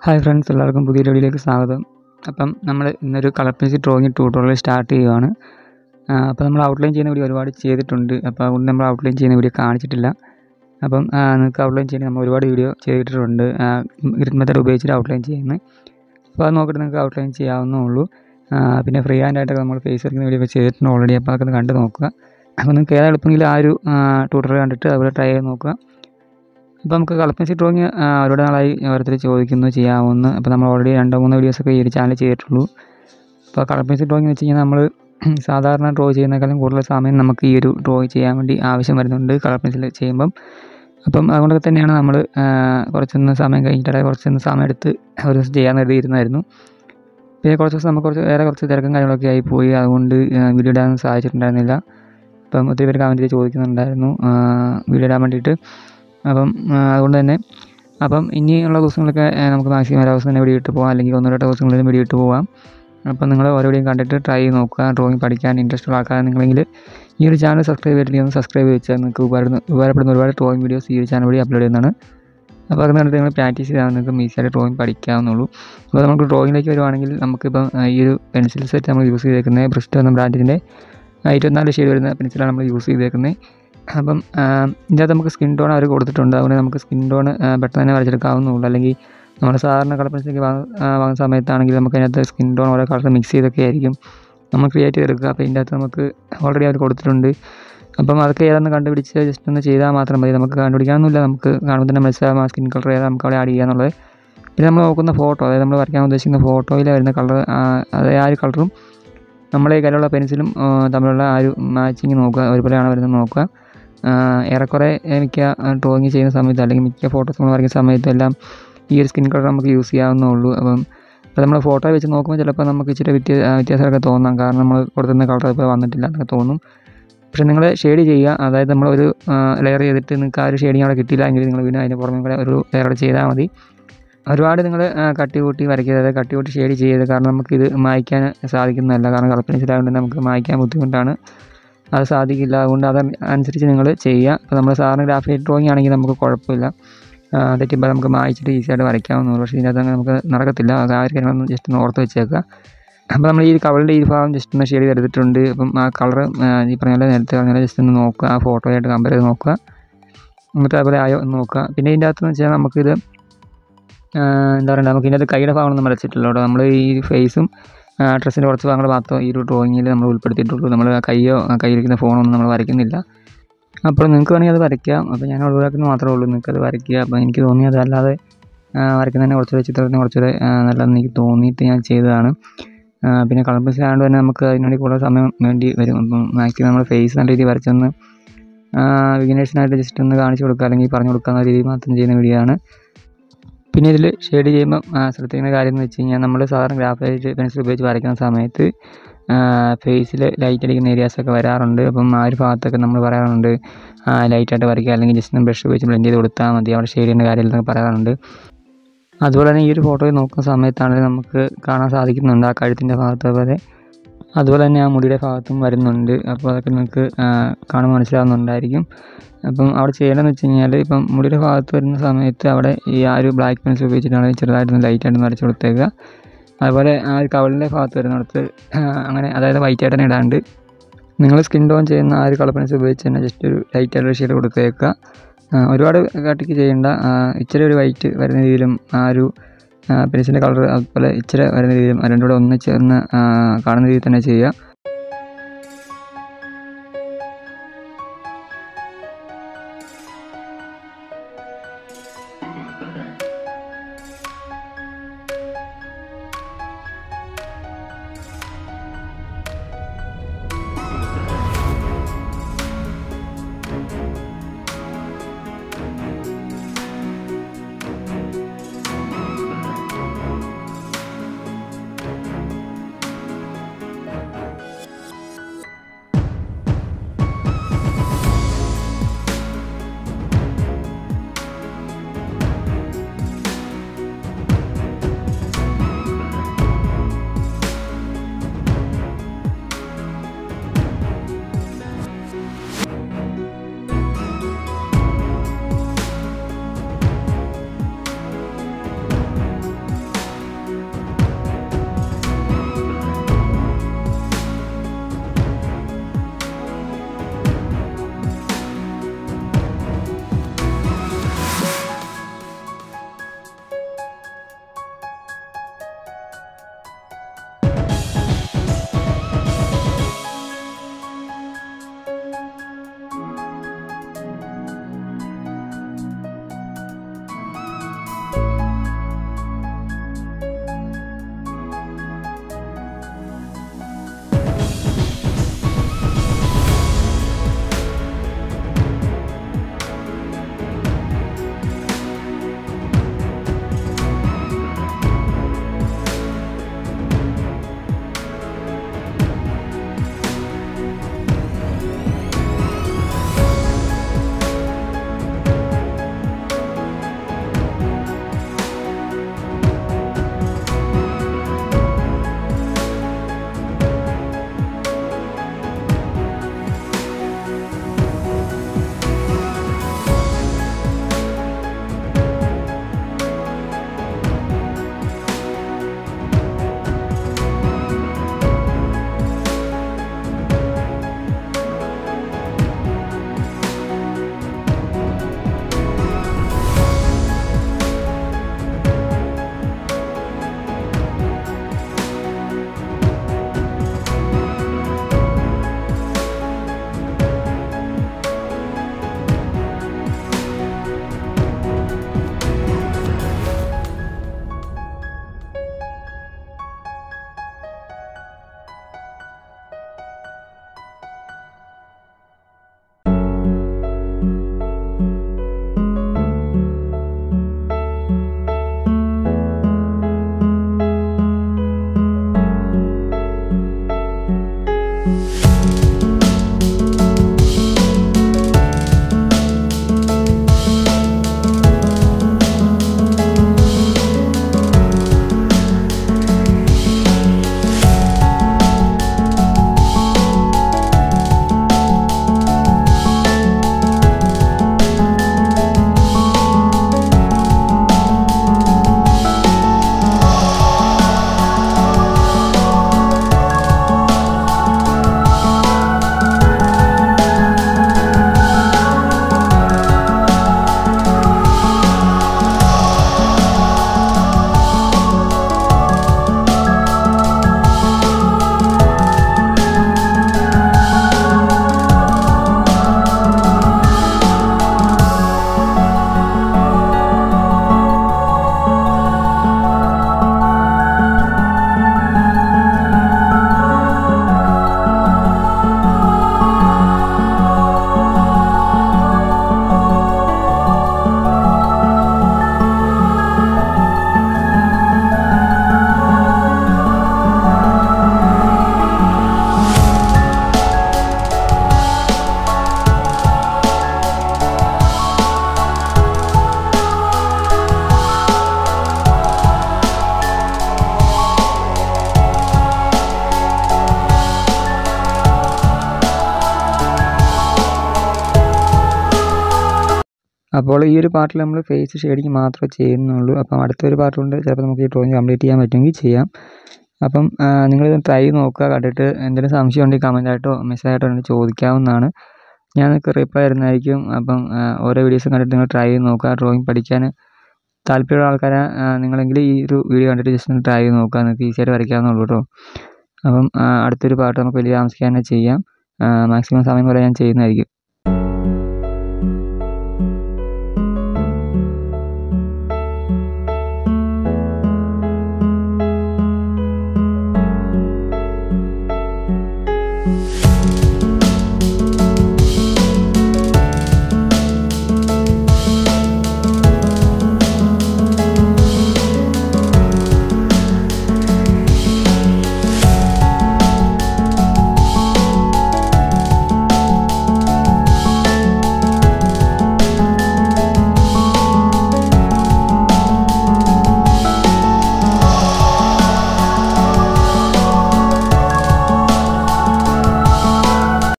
hi friends എല്ലാവർക്കും പുതിയ വീഡിയോയിലേക്ക് സ്വാഗതം അപ്പം നമ്മൾ ഇന്നൊരു colour pencil drawing tutorial start ചെയ്യുകയാണ് ആ, അപ്പോൾ നമ്മൾ ഔട്ട്ലൈൻ ചെയ്യുന്ന വീഡിയോ ഒരുപാട് ചെയ്തിട്ടുണ്ട് അപ്പോൾ അതുകൊണ്ട് നമ്മൾ ഔട്ട്ലൈൻ ചെയ്യുന്ന വീഡിയോ കാണിച്ചിട്ടില്ല അപ്പം ആ, നിങ്ങൾക്ക് ഔട്ട്ലൈൻ ചെയ്യാൻ നമ്മൾ ഒരുപാട് വീഡിയോ ചെയ്തിട്ടുണ്ട് ഗ്രിഡ് മെത്തേഡ് ഉപയോഗിച്ചിട്ട് ഔട്ട്ലൈൻ ചെയ്യുന്നത് അപ്പോൾ അത് നോക്കിയിട്ട് നിങ്ങൾക്ക് ഔട്ട്ലൈൻ ചെയ്യാവുന്നേ ഉള്ളൂ ആ, പിന്നെ ഫ്രീ ഹാൻഡ് ആയിട്ടൊക്കെ നമ്മൾ ഫേസ് വരയ്ക്കുന്ന വീഡിയോ ഒക്കെ ചെയ്തിട്ടുണ്ട് ഓൾറെഡി അപ്പോൾ അതൊക്കെ ഒന്ന് കണ്ട് നോക്കുക അപ്പോൾ നിങ്ങൾക്ക് ഏതാ എളുപ്പമെങ്കിൽ ആ ഒരു ട്യൂട്ടോറിയൽ കണ്ടിട്ട് അതുപോലെ ട്രൈ ചെയ്ത് നോക്കുക അപ്പോൾ നമുക്ക് കളർ പെൻസിൽ ഡ്രോയിങ് ഒരുപാട് നാളായി ഓരോരുത്തർ ചോദിക്കുന്നു ചെയ്യാമെന്ന് അപ്പോൾ നമ്മൾ ഓൾറെഡി രണ്ടോ മൂന്നോ വീഡിയോസൊക്കെ ഈ ഒരു ചാനൽ ചെയ്തിട്ടുള്ളൂ അപ്പോൾ കളർ പെൻസിൽ ഡ്രോയിങ് വെച്ച് കഴിഞ്ഞാൽ നമ്മൾ സാധാരണ ഡ്രോ ചെയ്യുന്നതിനേക്കാളും കൂടുതൽ സമയം നമുക്ക് ഈ ഒരു ഡ്രോ ചെയ്യാൻ വേണ്ടി ആവശ്യം വരുന്നുണ്ട് കളർ പെൻസിൽ ചെയ്യുമ്പം അപ്പം അതുകൊണ്ടൊക്കെ തന്നെയാണ് നമ്മൾ കുറച്ചൊന്ന് സമയം കഴിഞ്ഞിട്ട് അതായത് കുറച്ചൊന്ന് സമയം എടുത്ത് ഒരു ദിവസം ചെയ്യാൻ കരുതിയിരുന്നായിരുന്നു പിന്നെ കുറച്ച് ദിവസം നമുക്ക് കുറച്ച് വേറെ കുറച്ച് തിരക്കും കാര്യങ്ങളൊക്കെ ആയി പോയി അതുകൊണ്ട് വീഡിയോ ഇടാൻ സാധിച്ചിട്ടുണ്ടായിരുന്നില്ല അപ്പം ഒത്തിരി പേര് കമൻറ്റ് ചെയ്ത് ചോദിക്കുന്നുണ്ടായിരുന്നു വീഡിയോ ഇടാൻ വേണ്ടിയിട്ട് അപ്പം ആ, അതുകൊണ്ട് തന്നെ അപ്പം ഇനിയുള്ള ദിവസങ്ങളൊക്കെ ആ, നമുക്ക് മാക്സിമം ഒരു ദിവസം തന്നെ വീഡിയോ ഇട്ട് പോകാം അല്ലെങ്കിൽ ഒന്നോ രണ്ടോ ദിവസങ്ങളിൽ വീഡിയോ ഇട്ട് പോകാം അപ്പം നിങ്ങൾ ഓരോ വീഡിയോ കണ്ടിട്ട് ട്രൈ ചെയ്ത് നോക്കുക ഡ്രോയിങ് പഠിക്കാൻ ഇൻട്രസ്റ്റ് ഉള്ള ആൾക്കാർ നിങ്ങളെങ്കിൽ ഈ ഒരു ചാനൽ സബ്സ്ക്രൈബ് ചെയ്തിട്ടില്ലെങ്കിൽ ഒന്ന് സബ്സ്ക്രൈബ് വെച്ചാൽ നിങ്ങൾക്ക് ഉപകാരപ്പെടുന്ന ഉപകാരപ്പെടുന്ന ഒരുപാട് ഡ്രോയിങ് വീഡിയോസ് ഈ ഒരു ചാനൽ വഴി അപ്ലോഡ് ചെയ്യുന്നതാണ് അപ്പോൾ അത് കണ്ടിട്ട് നിങ്ങൾ പ്രാക്ടീസ് ചെയ്താൽ നിങ്ങൾക്ക് ഈസിയായിട്ട് ഡ്രോയിങ് പഠിക്കാവുന്നുള്ളൂ അപ്പോൾ നമുക്ക് ഡ്രോയിങ്ങിലേക്ക് വരുവാണെങ്കിൽ നമുക്കിപ്പം ആ, ഈ ഒരു പെൻസിൽ സെറ്റ് നമ്മൾ യൂസ് ചെയ്തേക്കുന്നത് ബ്രിസ്റ്റ് എന്ന ബ്രാൻഡിൻ്റെ ഇരുപത്തിനാല് ഷെയ്ഡ് വരുന്ന പെൻസിലാണ് നമ്മൾ യൂസ് ചെയ്തേക്കുന്നത് അപ്പം ആ, ഇതിനകത്ത് നമുക്ക് സ്കിൻ ടോൺ അവർ കൊടുത്തിട്ടുണ്ട് അതുകൊണ്ട് നമുക്ക് സ്കിൻ ടോൺ പെട്ടെന്ന് തന്നെ വരച്ചെടുക്കാവുന്നുള്ളൂ അല്ലെങ്കിൽ നമ്മൾ സാധാരണ കളർ പെൻസിലൊക്കെ വാങ്ങുന്ന സമയത്താണെങ്കിൽ നമുക്ക് അതിനകത്ത് സ്കിൻ ടോൺ ഓരോ കളർ മിക്സ് ചെയ്തൊക്കെ ആയിരിക്കും നമ്മൾ ക്രിയേറ്റ് ചെയ്തെടുക്കുക അപ്പോൾ ഇതിൻ്റെ അകത്ത് നമുക്ക് ഓൾറെഡി അവർ കൊടുത്തിട്ടുണ്ട് അപ്പം അതൊക്കെ ഏതാണെന്ന് കണ്ടുപിടിച്ച് ജസ്റ്റ് ഒന്ന് ചെയ്താൽ മാത്രം മതി നമുക്ക് കണ്ടുപിടിക്കാനൊന്നുമില്ല നമുക്ക് കാണുമ്പോൾ തന്നെ മനസ്സിലാവും ആ സ്കിൻ കളർ ഏതാ നമുക്ക് അവിടെ ആഡ് ചെയ്യാന്നുള്ളത് പിന്നെ നമ്മൾ നോക്കുന്ന ഫോട്ടോ അതായത് നമ്മൾ വരയ്ക്കാൻ ഉദ്ദേശിക്കുന്ന ഫോട്ടോയിൽ വരുന്ന കളർ അതേ ആ ഒരു കളറും നമ്മളെ കയ്യിലുള്ള പെൻസിലും ആ, തമ്മിലുള്ള ആ ഒരു മാച്ചിങ് നോക്കുക ഒരുപോലെയാണ് വരുന്നത് നോക്കുക ആ, ഏറെക്കുറെ മിക്ക ഡ്രോയിങ് ചെയ്യുന്ന സമയത്ത് അല്ലെങ്കിൽ മിക്ക ഫോട്ടോസ് നമ്മൾ വരയ്ക്കുന്ന സമയത്ത് എല്ലാം ഈ ഒരു സ്കിൻ കളർ നമുക്ക് യൂസ് ചെയ്യാവുന്നേ ഉള്ളൂ അപ്പം അപ്പോൾ നമ്മൾ ഫോട്ടോ വെച്ച് നോക്കുമ്പോൾ ചിലപ്പോൾ നമുക്ക് ഇച്ചിരി വ്യത്യ ആ, വ്യത്യാസമൊക്കെ തോന്നാം കാരണം നമ്മൾ കൊടുക്കുന്ന കളർ ഇപ്പോൾ വന്നിട്ടില്ല എന്നൊക്കെ തോന്നും പക്ഷേ നിങ്ങൾ ഷെയ്ഡ് ചെയ്യുക അതായത് നമ്മളൊരു ലെയർ ചെയ്തിട്ട് നിങ്ങൾക്ക് ആ ഒരു ഷെയ്ഡിങ് അവിടെ കിട്ടിയില്ല എങ്കിൽ നിങ്ങൾ പിന്നെ അതിന് പുറമെ കൂടെ ഒരു ലെയർ ചെയ്താൽ മതി ഒരുപാട് നിങ്ങൾ കട്ടി കൂട്ടി വരയ്ക്കരുത് അതായത് കട്ടി കൂട്ടി ഷെയ്ഡ് ചെയ്യരുത് കാരണം നമുക്കിത് മായ്ക്കാൻ സാധിക്കുന്നതല്ല കാരണം കളർ പെൻസിലായതുകൊണ്ട് നമുക്ക് മായ്ക്കാൻ ബുദ്ധിമുട്ടാണ് അത് സാധിക്കില്ല അതുകൊണ്ട് അത് അനുസരിച്ച് നിങ്ങൾ ചെയ്യുക ഇപ്പോൾ നമ്മൾ സാധാരണ ഗ്രാഫിക് ഡ്രോയിങ് ആണെങ്കിൽ നമുക്ക് കുഴപ്പമില്ല ആ, തെറ്റുമ്പോൾ നമുക്ക് മായ്ച്ചിട്ട് ഈസി ആയിട്ട് വരയ്ക്കാവുന്നുള്ളൂ പക്ഷേ ഇതിനകത്ത് അങ്ങനെ നമുക്ക് നടക്കത്തില്ല അത് ആ ഒരു കാര്യങ്ങളൊന്ന് ജസ്റ്റ് ഒന്ന് ഓർത്ത് വെച്ചേക്കുക അപ്പോൾ നമ്മൾ ഈ കവളിൻ്റെ ഈ ഭാഗം ജസ്റ്റ് ഒന്ന് ഷെയ്ഡ് ചെയ്തെടുത്തിട്ടുണ്ട് അപ്പം ആ കളർ ഈ പറഞ്ഞ പോലെ നേരത്തെ പറഞ്ഞ പോലെ ജസ്റ്റ് ഒന്ന് നോക്കുക ആ ഫോട്ടോയായിട്ട് കമ്പയർ ചെയ്ത് നോക്കുക എന്നിട്ട് അതുപോലെ ആയോ എന്ന് നോക്കുക പിന്നെ ഇതിൻ്റെ അകത്തെന്ന് വെച്ചാൽ നമുക്കിത് ആ, എന്താ പറയുക നമുക്ക് ഇതിനകത്ത് കൈയുടെ ഭാഗമൊന്നും വരച്ചിട്ടില്ല കേട്ടോ നമ്മൾ ഈ ഫേസും ഡ്രസ്സിൻ്റെ കുറച്ച് ഭാഗങ്ങൾ മാത്രം ഈ ഒരു ഡ്രോയിങ്ങിൽ നമ്മൾ ഉൾപ്പെടുത്തിയിട്ടുള്ളൂ നമ്മൾ ആ കൈയോ ആ കയ്യിലിരിക്കുന്ന ഫോണൊന്നും നമ്മൾ വരയ്ക്കുന്നില്ല അപ്പോൾ നിങ്ങൾക്ക് വേണമെങ്കിൽ അത് വരയ്ക്കാം അപ്പോൾ ഞാൻ ഒഴിവാക്കുന്നത് മാത്രമേ ഉള്ളൂ നിങ്ങൾക്ക് അത് വരയ്ക്കുക അപ്പോൾ എനിക്ക് തോന്നിയത് അല്ലാതെ ആ, വരയ്ക്കുന്നതിനെ കുറച്ചുകൂടെ ചിത്രത്തിന് കുറച്ചുകൂടെ ആ, നല്ലതെന്ന് എനിക്ക് തോന്നിയിട്ട് ഞാൻ ചെയ്തതാണ് ആ, പിന്നെ കളർ പെൻസിൽ ആയതുകൊണ്ട് തന്നെ നമുക്ക് അതിനുവേണ്ടി കൂടുതൽ സമയം വേണ്ടി വരും അപ്പം മാക്സിമം നമ്മൾ ഫേസ് നല്ല രീതിയിൽ വരച്ചൊന്ന് ബിഗിനേഴ്സിനായിട്ട് ജസ്റ്റ് ഒന്ന് കാണിച്ചു കൊടുക്കുക അല്ലെങ്കിൽ പറഞ്ഞു കൊടുക്കുക എന്ന രീതിയിൽ മാത്രം ചെയ്യുന്ന വീഡിയോ ആണ് പിന്നെ ഇതിൽ ഷെയ്ഡ് ചെയ്യുമ്പം ആ, ശ്രദ്ധിക്കുന്ന കാര്യം എന്ന് വെച്ച് കഴിഞ്ഞാൽ നമ്മൾ സാധാരണ ഗ്രാഫൈറ്റ് പെൻസിൽ ഉപയോഗിച്ച് വരയ്ക്കുന്ന സമയത്ത് ഫേസിൽ ലൈറ്റ് അടിക്കുന്ന ഏരിയാസൊക്കെ വരാറുണ്ട് അപ്പം ആ ഒരു ഭാഗത്തൊക്കെ നമ്മൾ പറയാറുണ്ട് ലൈറ്റായിട്ട് വരയ്ക്കുക അല്ലെങ്കിൽ ജസ്റ്റ് ഒന്ന് ബ്രഷ് ഉപയോഗിച്ച് ബ്ലെൻഡ് ചെയ്ത് കൊടുത്താൽ മതി അവിടെ ഷെയ്ഡ് ചെയ്യേണ്ട കാര്യമില്ലെന്നൊക്കെ പറയാറുണ്ട് അതുപോലെ തന്നെ ഈ ഒരു ഫോട്ടോയിൽ നോക്കുന്ന സമയത്താണെങ്കിൽ നമുക്ക് കാണാൻ സാധിക്കുന്നുണ്ട് ആ കഴുത്തിൻ്റെ ഭാഗത്ത് വരെ അതുപോലെ തന്നെ ആ മുടിയുടെ ഭാഗത്തും വരുന്നുണ്ട് അപ്പോൾ അതൊക്കെ നിങ്ങൾക്ക് ആ, കാണുമ്പോൾ മനസ്സിലാവുന്നുണ്ടായിരിക്കും അപ്പം അവിടെ ചെയ്യേണ്ടതെന്ന് വെച്ച് കഴിഞ്ഞാൽ ഇപ്പം മുടിയുടെ ഭാഗത്ത് വരുന്ന സമയത്ത് അവിടെ ഈ ആ ഒരു ബ്ലാക്ക് പെൻസിൽ ഉപയോഗിച്ചിട്ടാണ് ചെറുതായിട്ടൊന്ന് ലൈറ്റായിട്ട് വരച്ച് കൊടുത്തേക്കുക അതുപോലെ ആ ഒരു കവളിൻ്റെ ഭാഗത്ത് വരുന്നിടത്ത് ആ, അങ്ങനെ അതായത് വൈറ്റ് ആയിട്ട് തന്നെ ഇടാണ്ട് നിങ്ങൾ സ്കിൻ ടോൺ ചെയ്യുന്ന ആ ഒരു കളർ പെൻസിൽ ഉപയോഗിച്ച് തന്നെ ജസ്റ്റ് ഒരു ലൈറ്റായിട്ട് ഷെയ്ഡ് കൊടുത്തേക്കുക ആ, ഒരുപാട് കട്ടിക്ക് ചെയ്യേണ്ട ആ, ഇച്ചിരി ഒരു വൈറ്റ് വരുന്ന രീതിയിലും ആ ഒരു പെൻസിലിൻ്റെ കളർ അതുപോലെ ഇച്ചിരി വരുന്ന രീതിയിലും അത് രണ്ടും കൂടെ ഒന്ന് ചേർന്ന് ആ, കാണുന്ന രീതിയിൽ തന്നെ ചെയ്യുക അപ്പോൾ ഈ ഒരു പാർട്ടിൽ നമ്മൾ ഫേസ് ഷെയ്ഡിങ് മാത്രമേ ചെയ്യുന്നുള്ളൂ അപ്പം അടുത്തൊരു പാർട്ട് കൊണ്ട് ചിലപ്പോൾ നമുക്ക് ഈ ഡ്രോയിങ് കംപ്ലീറ്റ് ചെയ്യാൻ പറ്റുമെങ്കിൽ ചെയ്യാം അപ്പം നിങ്ങളിത് ട്രൈ ചെയ്ത് നോക്കുക കണ്ടിട്ട് എന്തെങ്കിലും സംശയം ഉണ്ടെങ്കിൽ കമൻറ്റായിട്ടോ മെസ്സേജായിട്ടോ എനിക്ക് ചോദിക്കാവുന്നതാണ് ഞാൻ നിങ്ങൾക്ക് റിപ്ലൈ തരുന്നതായിരിക്കും അപ്പം ഓരോ വീഡിയോസും കണ്ടിട്ട് നിങ്ങൾ ട്രൈ ചെയ്ത് നോക്കുക ഡ്രോയിങ് പഠിക്കാൻ താല്പര്യമുള്ള ആൾക്കാരെ നിങ്ങളെങ്കിൽ ഈ ഒരു വീഡിയോ കണ്ടിട്ട് ജസ്റ്റ് ഒന്ന് ട്രൈ ചെയ്ത് നോക്കുക നിങ്ങൾക്ക് ഈസിയായിട്ട് വരയ്ക്കാവുന്നുള്ളൂ കേട്ടോ അപ്പം അടുത്തൊരു പാട്ട് നമുക്ക് വലിയ താമസിക്കാൻ തന്നെ ചെയ്യാം മാക്സിമം സമയം വരെ ഞാൻ ചെയ്യുന്നതായിരിക്കും